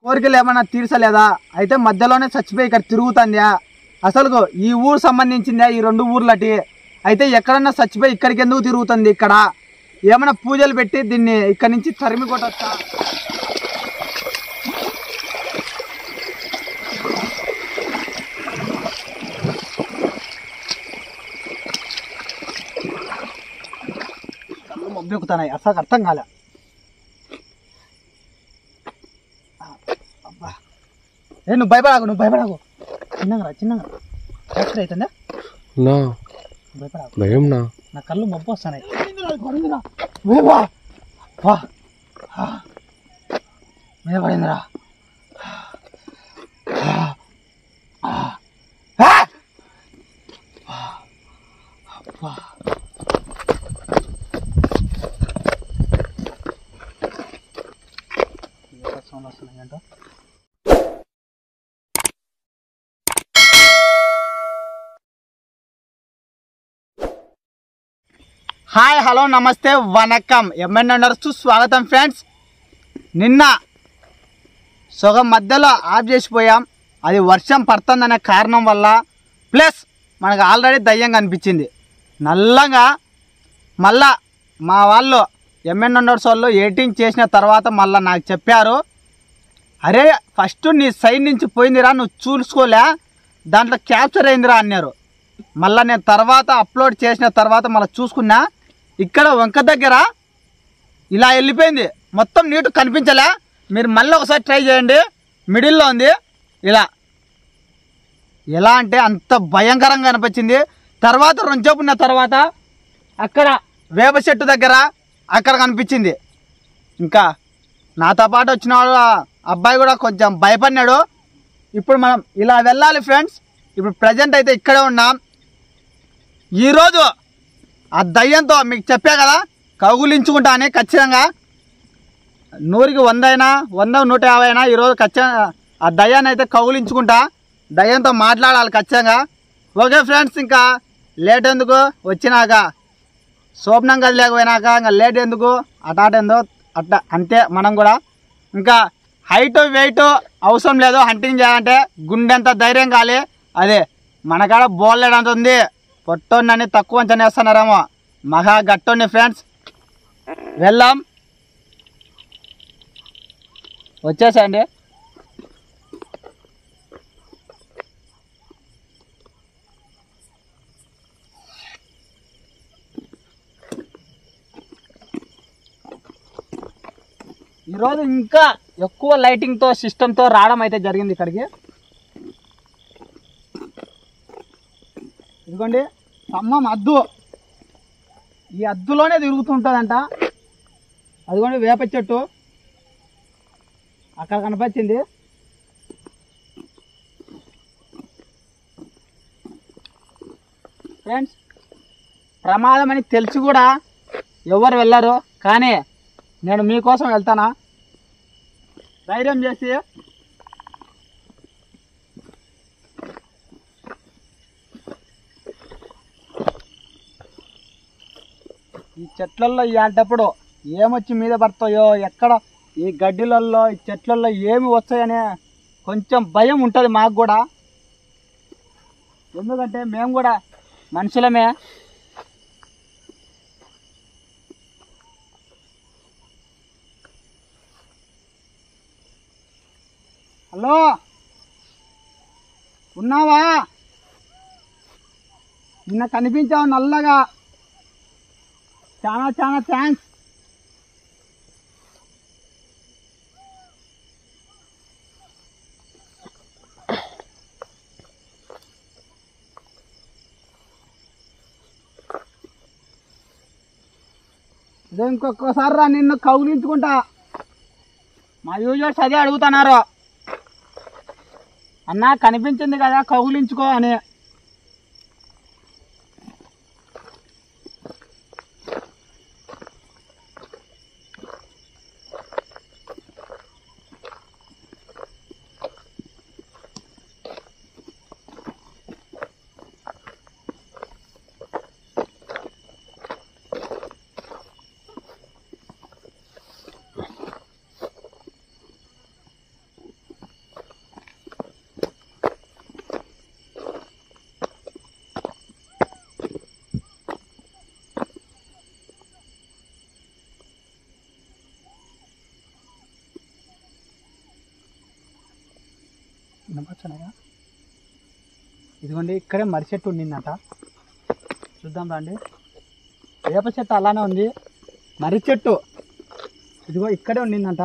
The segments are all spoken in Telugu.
కోరికలు ఏమైనా తీర్చలేదా అయితే మధ్యలోనే చచ్చిపోయి ఇక్కడ తిరుగుతుందా అసలు ఈ ఊరు సంబంధించిందా ఈ రెండు ఊర్లటి అయితే ఎక్కడన్నా చచ్చిపోయి ఇక్కడికి ఎందుకు తిరుగుతుంది ఇక్కడ ఏమైనా పూజలు పెట్టి దీన్ని ఇక్కడి నుంచి తరిమి కొట్టచ్చా కళ్ళు మబ్బెక్కుతున్నాయి అసలు అర్థం కాలే అబ్బా ఏ నువ్వు భయపడకు నువ్వు భయపడకు చిన్నగా రా చిన్నగా రా. యాక్సిడెంట్ అవుతుందా నా నువ్వు భయపడకు భయం నా నా కళ్ళు మబ్బు వస్తున్నాయి ఓ వా. వా. ఆ. మీద పడిందిరా ఆ. ఆ. ఆ. అబ్బా. ఏ సౌండ్ వస్తున్నాయి ఏంటో హాయ్ హలో నమస్తే వనకం ఎంఎన్ఆర్స్ స్వాగతం ఫ్రెండ్స్ నిన్న సగం మధ్యలో ఆఫ్ చేసిపోయాం అది వర్షం పడుతుందనే కారణం వల్ల ప్లస్ మనకు ఆల్రెడీ దయ్యం కనిపించింది నల్లగా మళ్ళా మా వాళ్ళు ఎంఎన్ఆర్స్ వాళ్ళు ఎడిటింగ్ చేసిన తర్వాత మళ్ళీ నాకు చెప్పారు అరే ఫస్ట్ నీ సైడ్ నుంచి పోయిందిరా నువ్వు చూసుకోలే దాంట్లో క్యాప్చర్ అయిందిరా అన్నారు మళ్ళీ నేను తర్వాత అప్లోడ్ చేసిన తర్వాత మళ్ళీ చూసుకున్నా ఇక్కడ వంక దగ్గర ఇలా వెళ్ళిపోయింది మొత్తం నీటు కనిపించలే మీరు మళ్ళీ ఒకసారి ట్రై చేయండి మిడిల్లో ఉంది ఇలా ఎలా అంటే అంత భయంకరంగా అనిపించింది తర్వాత రొంచేపు ఉన్న తర్వాత అక్కడ వేప చెట్టు దగ్గర అక్కడ కనిపించింది ఇంకా నాతో పాటు వచ్చిన వాడు ఆ అబ్బాయి కూడా కొంచెం భయపడినాడు ఇప్పుడు మనం ఇలా వెళ్ళాలి ఫ్రెండ్స్ ఇప్పుడు ప్రజెంట్ అయితే ఇక్కడే ఉన్నాం ఈరోజు ఆ దయ్యంతో మీకు చెప్పా కదా కౌగులించుకుంటా అని ఖచ్చితంగా నూరికి వంద అయినా వంద నూట యాభై అయినా ఈరోజు ఖచ్చితంగా ఆ దయ్యాన్ని అయితే కౌగులించుకుంటా దయ్యంతో మాట్లాడాలి ఖచ్చితంగా ఓకే ఫ్రెండ్స్ ఇంకా లేట్ ఎందుకు వచ్చినాక శోభనం గది లేకపోయినాక ఇంకా లేట్ ఎందుకు అటాట ఎందో అట్ట అంతే మనం కూడా ఇంకా హైట్ వెయిట్ అవసరం లేదు హంటింగ్ చేయాలంటే గుండెంత ధైర్యం కాలి అదే మనకాడ బోల్లెడంత ఉంది పొట్టోన్నని తక్కువ అంచనా వేస్తున్నారేమో మహా గట్టోని ఫ్రెండ్స్ వెళ్దాం వచ్చేసండి ఈరోజు ఇంకా ఎక్కువ లైటింగ్తో సిస్టంతో రావడం అయితే జరిగింది ఇక్కడికి ఇదిగోండి స్తంభం అద్దు ఈ అద్దులోనే తిరుగుతుంటుందంట అదిగోండి వేప చెట్టు అక్కడ కనిపించింది ఫ్రెండ్స్ ప్రమాదం అని తెలిసి కూడా ఎవరు వెళ్ళరు కానీ నేను మీకోసం వెళ్తానా ధైర్యం చేసి ఈ చెట్లల్లో ఇలాంటప్పుడు ఏమొచ్చి మీద పడతాయో ఎక్కడ ఈ గడ్డిలలో ఈ చెట్లల్లో ఏమి వస్తాయనే కొంచెం భయం ఉంటుంది మాకు కూడా ఎందుకంటే మేము కూడా మనుషులమే హలో ఉన్నావా నిన్న కనిపించావు నల్లగా చాలా చాలా థ్యాంక్స్ ఇదే ఇంకొకసారి రా నిన్ను కౌగిలించుకుంటా మా యూజర్స్ అదే అడుగుతున్నారు అన్నా కనిపించింది కదా కౌగిలించుకో అని వినపచ్చనగా ఇదిగోండి ఇక్కడే మర్రి చెట్టు ఉండిందట చూద్దాం రండి వేప చెట్టు అలానే ఉంది మర్రి చెట్టు ఇదిగో ఇక్కడే ఉండిందంట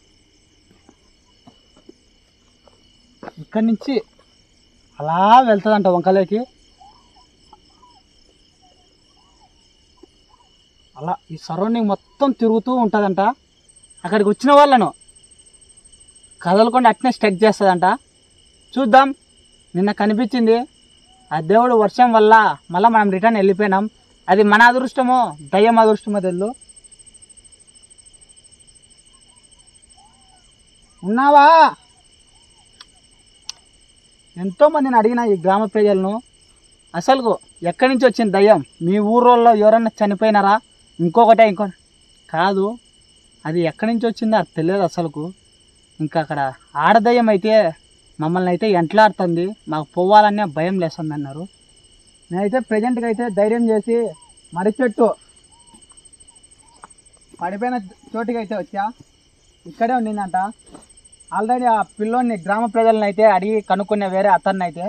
ఇక్కడి నుంచి అలా వెళ్తుందంట వంకలోకి అలా ఈ సరౌండింగ్ మొత్తం తిరుగుతూ ఉంటుందంట అక్కడికి వచ్చిన వాళ్ళను కదలకుండా అట్నే స్టక్ చేస్తుందంట చూద్దాం నిన్న కనిపించింది ఆ దేవుడు వర్షం వల్ల మళ్ళీ మనం రిటర్న్ వెళ్ళిపోయినాం అది మన అదృష్టమో దయ్యం అదృష్టమో తెలు ఉన్నావా ఎంతో మందిని అడిగిన ఈ గ్రామ ప్రజలను అసలు ఎక్కడి నుంచి వచ్చింది దయ్యం మీ ఊరోళ్ళలో ఎవరన్నా చనిపోయినారా ఇంకొకటే ఇంకో కాదు అది ఎక్కడి నుంచి వచ్చిందో అది తెలియదు అసలుకు ఇంకా అక్కడ ఆడదయ్యం అయితే మమ్మల్ని అయితే ఎంట్లాడుతుంది మాకు పోవాలనే భయం లేస్తుంది అన్నారు నేనైతే ప్రజెంట్గా అయితే ధైర్యం చేసి మర్రి చెట్టు పడిపోయిన చోటుకి అయితే వచ్చా ఇక్కడే ఉండిందంట ఆల్రెడీ ఆ పిల్లోని గ్రామ ప్రజలను అయితే అడిగి కనుక్కునే వేరే అతన్ని అయితే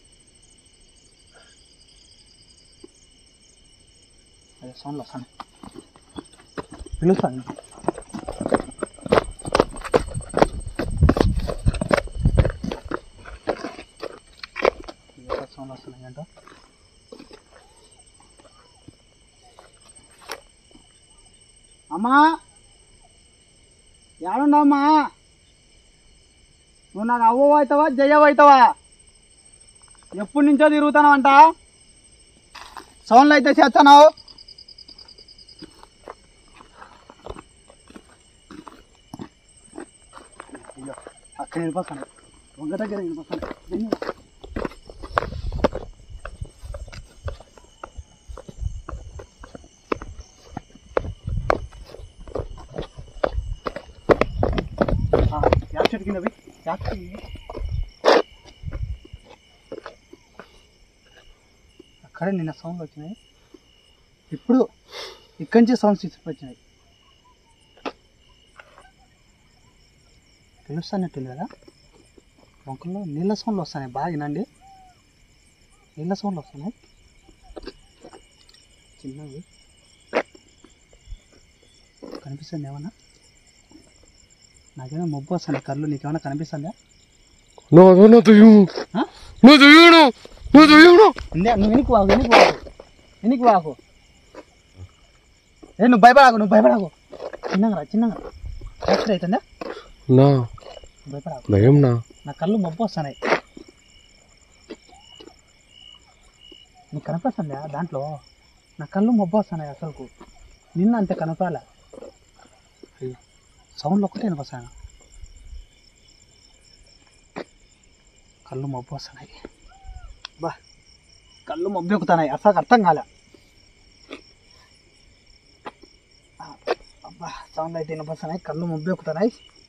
అదే సౌండ్లు వస్తాను పిలుస్తాను సౌండ్ వస్తున్నాయి ఏంటో అమ్మా ఏడున్నావమ్మా నువ్వు నాకు అవ్వ అవుతావా జయ్యవ అవుతావా ఎప్పటి నుంచో తిరుగుతానవంట సౌండ్లు అయితే చేస్తాను అక్కడ వెళ్ళిపోతాను వంగ దగ్గర వెళ్ళిపోతాను యాప్ చెట్టు కింద పోయి యాప్ చెట్టు కింద. అక్కడే నిన్న సౌండ్ వచ్చినాయి ఇప్పుడు ఇక్కడి నుంచి సౌండ్స్ వచ్చినాయి తెలుస్తున్నట్టు కదా వంకల్లో నీళ్ళ సౌండ్లు వస్తున్నాయి బాగా వినండి నీళ్ళ సౌండ్లు వస్తున్నాయి చిన్నవి కనిపిస్తుంది ఏమన్నా నాకేమో మబ్బు వస్తుంది కళ్ళు నీకేమైనా కనిపిస్తుందా No, no, no te digo. ఆ? No te digo, no. No te digo, no. ఇందే నువ్వు వెనక్కి వాకు వెనక్కి వాకు వెనక్కి వాకు ఏ నువ్వు భయపడాకు నువ్వు భయపడాకు చిన్నగా రా చిన్నగా రా ఫ్రాక్చర్ అవుతుందా నా నువ్వు భయపడాకు భయం నా నా కళ్ళు మబ్బు వస్తున్నాయి నీకు కనపస్తుందా దాంట్లో నా కళ్ళు మబ్బు వస్తున్నాయి అసలుకు నిన్న అంతే కనపాల సౌండ్లు ఒక్కటే వినిపిస్తాను కళ్ళు మబ్బు వస్తున్నాయి బా కళ్ళు మబ్బు ఎక్కుతున్నాయి అసలు అర్థం కాలే ఆ, అబ్బా సౌండ్ అయితే వినిపిస్తున్నాయి కళ్ళు మబ్బు ఎక్కుతున్నాయి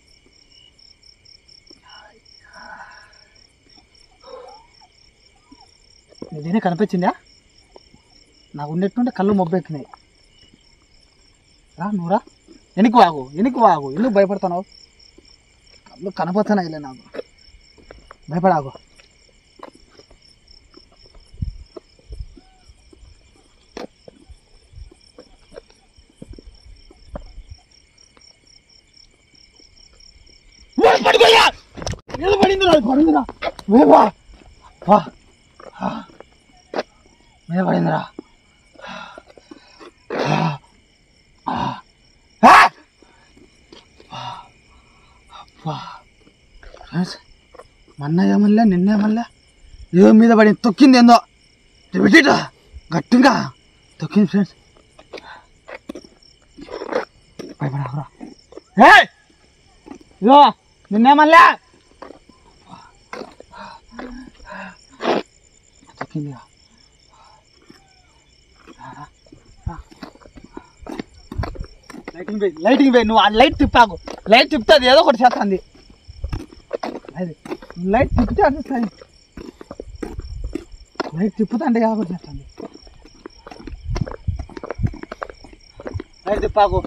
నిజమే కనిపించిందా నాకు ఉన్నట్టుంటే కళ్ళు మొబ్బెక్కినాయి రా నువ్వురా వెనక్కి వాగు వెనక్కి వాగు ఎందుకు భయపడుతున్నావు కళ్ళు కనపడుతున్నాయిలే నాకు భయపడాగు పడిపోయా ఏదో పడిందిరా అది పడిందిరా వేవా వా మీద పడిందిరా ఫ్రెండ్స్ మన్నయ్య మళ్ళీ నిన్నే మళ్ళీ ఏదో మీద పడి తొక్కింది ఏందో పెట్టిట గట్టిగా తొక్కింది ఫ్రెండ్స్ భయపడరా ఇదో నిన్నే మళ్ళీ తొక్కిందిగా లైటింగ్ పోయి లైటింగ్ పోయి నువ్వు ఆ లైట్ తిప్పాకు లైట్ తిప్పితే అది ఏదో ఒకటి చేస్తుంది అది లైట్ తిప్పితే అది వస్తుంది లైట్ తిప్పుతే అంటే ఏదో ఒకటి చేస్తుంది లైట్ తిప్పాకు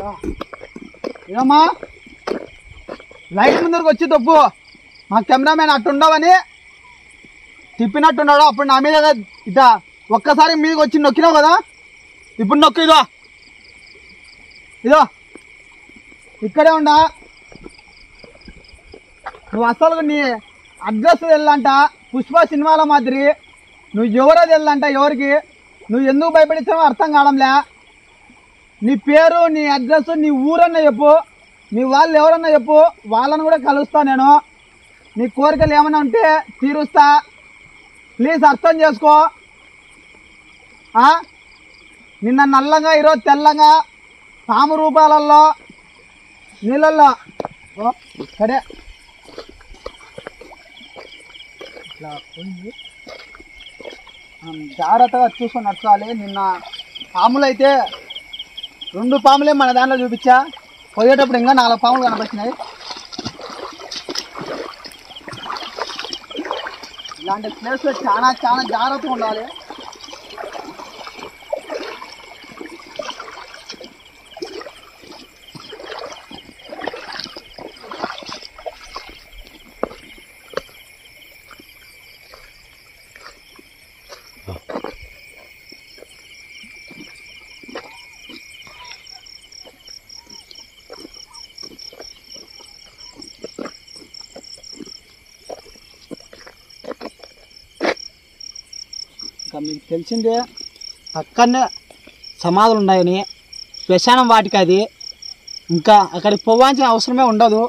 ఏమా లైట్ ముందరకు వచ్చి తప్పు మా కెమెరామెన్ అట్టుండవని తిప్పినట్టున్నాడు అప్పుడు నా మీద ఇట ఒక్కసారి మీదకి వచ్చి నొక్కినావు కదా ఇప్పుడు నొక్కు ఇదో ఇదో ఇక్కడే ఉండా నువ్వు అసలు నీ అడ్రస్ వెళ్ళంట పుష్ప సినిమాల మాదిరి నువ్వు ఎవరో వెళ్ళంట ఎవరికి నువ్వు ఎందుకు భయపడిస్తావో అర్థం కావడంలే నీ పేరు నీ అడ్రస్ నీ ఊరన్నా చెప్పు నీ వాళ్ళు ఎవరన్నా చెప్పు వాళ్ళని కూడా కలుస్తా నేను నీ కోరికలు ఏమైనా ఉంటే తీరుస్తా ప్లీజ్ అర్థం చేసుకో ఆ? నిన్న నల్లగా ఈరోజు తెల్లగా పాము రూపాలలో నీళ్ళల్లో ఓ, సరే ఇట్లా పోయింది ఆ, జాగ్రత్తగా చూసుకొని నడచాలి నిన్న పాములు అయితే రెండు పాములే మన దాంట్లో చూపించా పోయేటప్పుడు ఇంకా నాలుగు పాములు కనపచ్చినాయి ఇలాంటి ప్లేస్లో చాలా చాలా జాగ్రత్తగా ఉండాలి ఇంకా మీకు తెలిసిందే పక్కనే సమాధులు ఉన్నాయని శ్మశానం వాటికి అది ఇంకా అక్కడికి పోవాల్సిన అవసరమే ఉండదు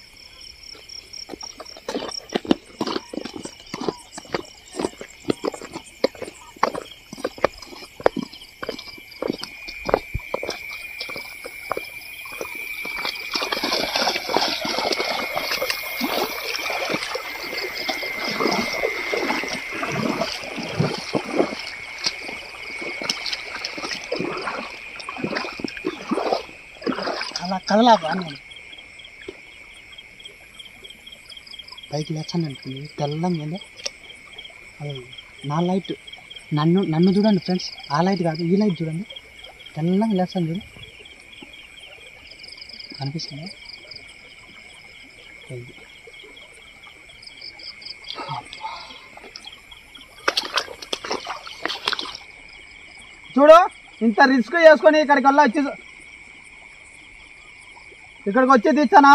అలా కదలాకు అని పైకి లేచాను అనుకుంది తెల్లంగా ఏందో అది నా లైట్ నన్ను నన్ను చూడండి ఫ్రెండ్స్ ఆ లైట్ కాదు ఈ లైట్ చూడండి తెల్లంగా లేచాను చూడు కనిపిస్తుందా పైకి. చూడు ఇంత రిస్క్ చేసుకొని ఇక్కడికి వెళ్ళి వచ్చి ఇక్కడికి వచ్చి తీస్తానా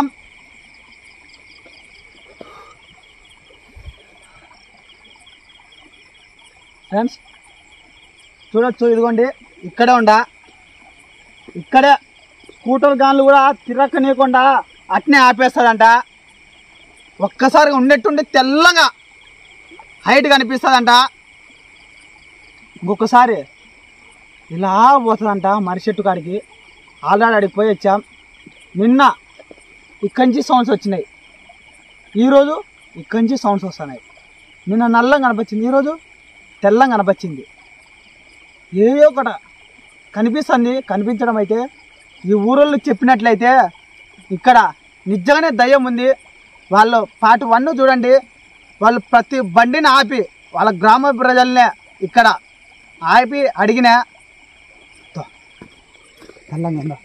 ఫ్రెండ్స్ చూడొచ్చు ఇదిగోండి ఇక్కడే ఉండా ఇక్కడే స్కూటర్ గాన్లు కూడా తిరక్కనీయకుండా అట్నే ఆపేస్తాడంట ఒక్కసారి ఉండేట్టుండి తెల్లగా హైట్ కనిపిస్తుందంట ఇంకొకసారి ఇలా పోతుందంట మర్రి చెట్టు కాడికి ఆల్రెడీ అడిగి పోయి వచ్చాం నిన్న ఇక్కడి నుంచి సౌండ్స్ వచ్చినాయి ఈరోజు ఇక్కడి నుంచి సౌండ్స్ వస్తున్నాయి నిన్న నల్లం కనిపించింది ఈరోజు తెల్లం కనిపించింది ఏదో ఒకట కనిపిస్తుంది కనిపించడం అయితే ఈ ఊరోళ్ళు చెప్పినట్లయితే ఇక్కడ నిజంగానే దయ్యం ఉంది వాళ్ళు పార్ట్ వన్ చూడండి వాళ్ళు ప్రతి బండిని ఆపి వాళ్ళ గ్రామ ప్రజల్నే ఇక్కడ ఆపి అడిగిన తో, తెల్లంగా ఉందా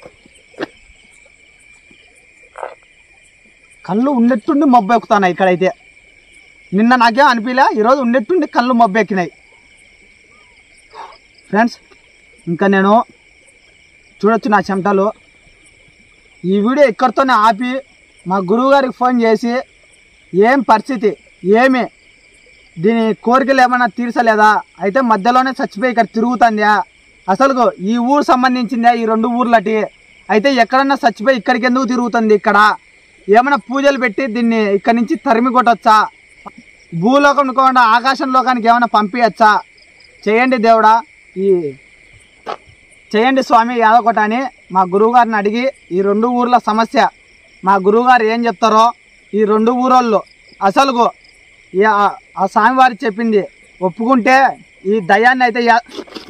కళ్ళు ఉన్నట్టుండి మబ్బు ఎక్కుతున్నాయి ఇక్కడైతే నిన్న నాకేం అనిపించలే ఈరోజు ఉన్నట్టుండి కళ్ళు మబ్బు ఎక్కినాయి ఫ్రెండ్స్ ఇంకా నేను చూడొచ్చు నా చెమటలు ఈ వీడియో ఇక్కడితోనే ఆపి మా గురువు గారికి ఫోన్ చేసి ఏం పరిస్థితి ఏమి దీని కోరికలు ఏమైనా తీర్చలేదా అయితే మధ్యలోనే చచ్చిపోయి ఇక్కడ తిరుగుతుందా అసలు ఈ ఊరు సంబంధించిందా ఈ రెండు ఊర్లటి అయితే ఎక్కడన్నా చచ్చిపోయి ఇక్కడికి ఎందుకు తిరుగుతుంది ఇక్కడ ఏమైనా పూజలు పెట్టి దీన్ని ఇక్కడి నుంచి తరిమి కొట్టొచ్చా భూలోకం కాకుండా ఆకాశం లోకానికి ఏమైనా పంపించచ్చా చేయండి దేవుడా ఈ చేయండి స్వామి యాదకొట అని మా గురువుగారిని అడిగి ఈ రెండు ఊర్ల సమస్య మా గురువుగారు ఏం చెప్తారో ఈ రెండు ఊరోళ్ళు అసలుకు ఈ ఆ- ఆ స్వామివారు చెప్పింది ఒప్పుకుంటే ఈ దయాన్ని అయితే యా-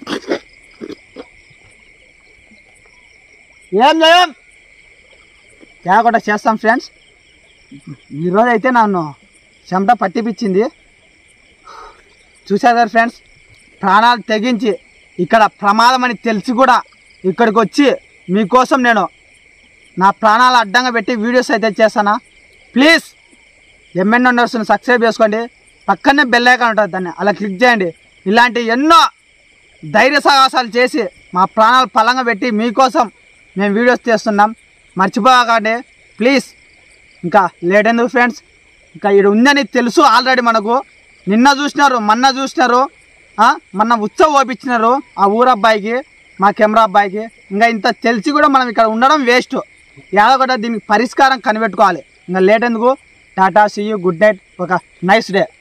ఏం జయం తేకుండా చేస్తాం ఫ్రెండ్స్ ఈరోజు అయితే నన్ను చెమట పట్టిపించింది చూసారు కదా ఫ్రెండ్స్ ప్రాణాలు తెగించి ఇక్కడ ప్రమాదం అని తెలిసి కూడా ఇక్కడికి వచ్చి మీకోసం నేను నా ప్రాణాలు అడ్డంగా పెట్టి వీడియోస్ అయితే చేస్తానా ప్లీజ్ ఎంఎన్ వండర్స్ని సబ్స్క్రైబ్ చేసుకోండి పక్కనే బెల్ ఐకాన్ ఉంటుంది దాన్ని అలా క్లిక్ చేయండి ఇలాంటి ఎన్నో ధైర్య సాహసాలు చేసి మా ప్రాణాలు పలంగా పెట్టి మీకోసం మేము వీడియోస్ చేస్తున్నాం మర్చిపోకండి ప్లీజ్ ఇంకా లేట్ ఎందుకు ఫ్రెండ్స్ ఇంకా ఇక్కడ ఉందని తెలుసు ఆల్రెడీ మనకు నిన్న చూసినారు మొన్న చూసినారు ఆ, మొన్న ఉత్సవం ఓపించినారు ఆ ఊరు అబ్బాయికి మా కెమెరా అబ్బాయికి ఇంకా ఇంత తెలిసి కూడా మనం ఇక్కడ ఉండడం వేస్ట్ ఏదో కూడా దీనికి పరిష్కారం కనిపెట్టుకోవాలి ఇంకా లేట్ ఎందుకు tata see you good night ఒక నైస్ డే